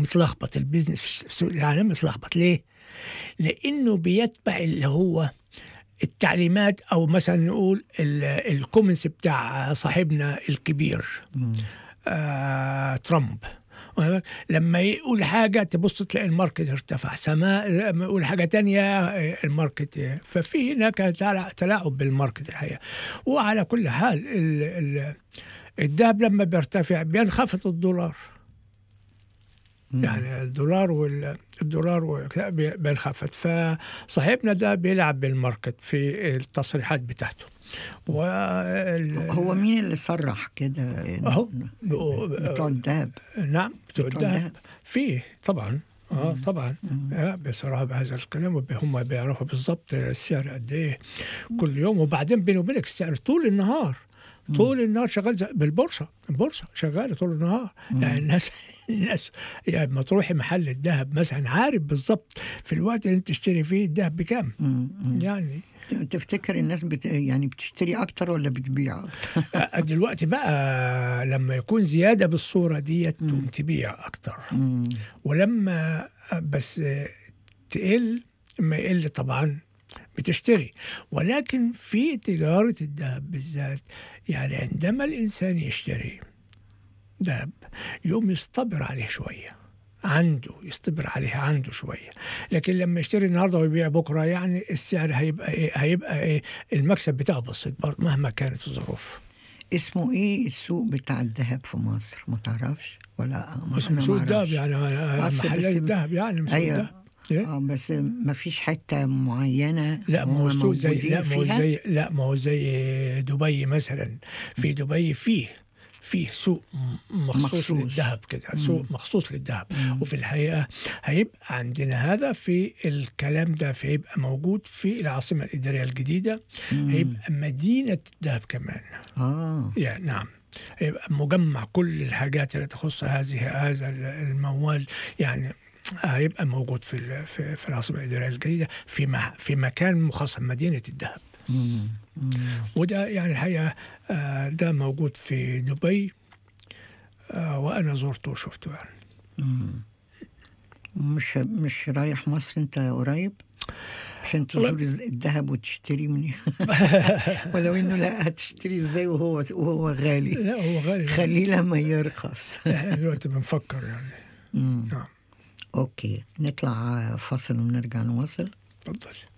متلخبط البيزنس في سوق العالم متلخبط ليه؟ لانه بيتبع اللي هو التعليمات او مثلا نقول الكومنس بتاع صاحبنا الكبير آه ترامب لما يقول حاجة تبص تلاقي الماركت ارتفع سماء لما يقول حاجة تانية الماركت ففي هناك تلاعب بالماركت الحقيقة وعلى كل حال الذهب لما بيرتفع بينخفض الدولار يعني الدولار والدولار بينخفض فصاحبنا ده بيلعب بالماركت في التصريحات بتاعته وال... هو مين اللي صرح كده اهو بتوع الذهب نعم بتوع الذهب فيه طبعا اه طبعا آه بصراحه بهذا الكلام هم بيعرفوا بالضبط السعر قد ايه كل يوم وبعدين بيني وبينك السعر طول النهار طول النهار شغال بالبورصه البورصه شغاله طول النهار مم. يعني الناس الناس يعني ما تروحي محل الذهب مثلا عارف بالظبط في الوقت اللي انت تشتري فيه الذهب بكام يعني تفتكر الناس بت... يعني بتشتري اكتر ولا بتبيع اكتر؟ دلوقتي بقى لما يكون زياده بالصوره ديت تقوم تبيع اكتر مم. ولما بس تقل ما يقل طبعا بتشتري ولكن في تجارة الذهب بالذات يعني عندما الإنسان يشتري ذهب يوم يصطبر عليه شوية عنده يصطبر عليه عنده شوية لكن لما يشتري النهاردة ويبيع بكرة يعني السعر هيبقى إيه هيبقى إيه المكسب بتاعه بسيط مهما كانت الظروف اسمه ايه السوق بتاع الذهب في مصر ما تعرفش ولا اسمه سوق الذهب يعني محلات الذهب يعني سوق أيوة. الذهب إيه؟ اه بس ما فيش حته معينه لا ما هو سوق زي لا ما هو زي لا ما هو زي دبي مثلا في دبي فيه فيه سوق مخصوص, مخصوص. للذهب كده سوق مخصوص للذهب وفي الحقيقه هيبقى عندنا هذا في الكلام ده فيبقى موجود في العاصمه الاداريه الجديده مم. هيبقى مدينه الذهب كمان اه يعني نعم هيبقى مجمع كل الحاجات اللي تخص هذه هذا الموال يعني هيبقى موجود في في, في العاصمه الاداريه الجديده في في مكان مخصص مدينه الذهب وده يعني الحقيقه آه، ده موجود في دبي آه، وانا زرته وشفته يعني مش مش رايح مصر انت قريب عشان تزور الذهب وتشتري مني ولو انه لا هتشتري ازاي وهو وهو غالي لا هو غالي خليه لما يرخص احنا دلوقتي بنفكر يعني نعم اوكي نطلع فاصل ونرجع نواصل اتفضل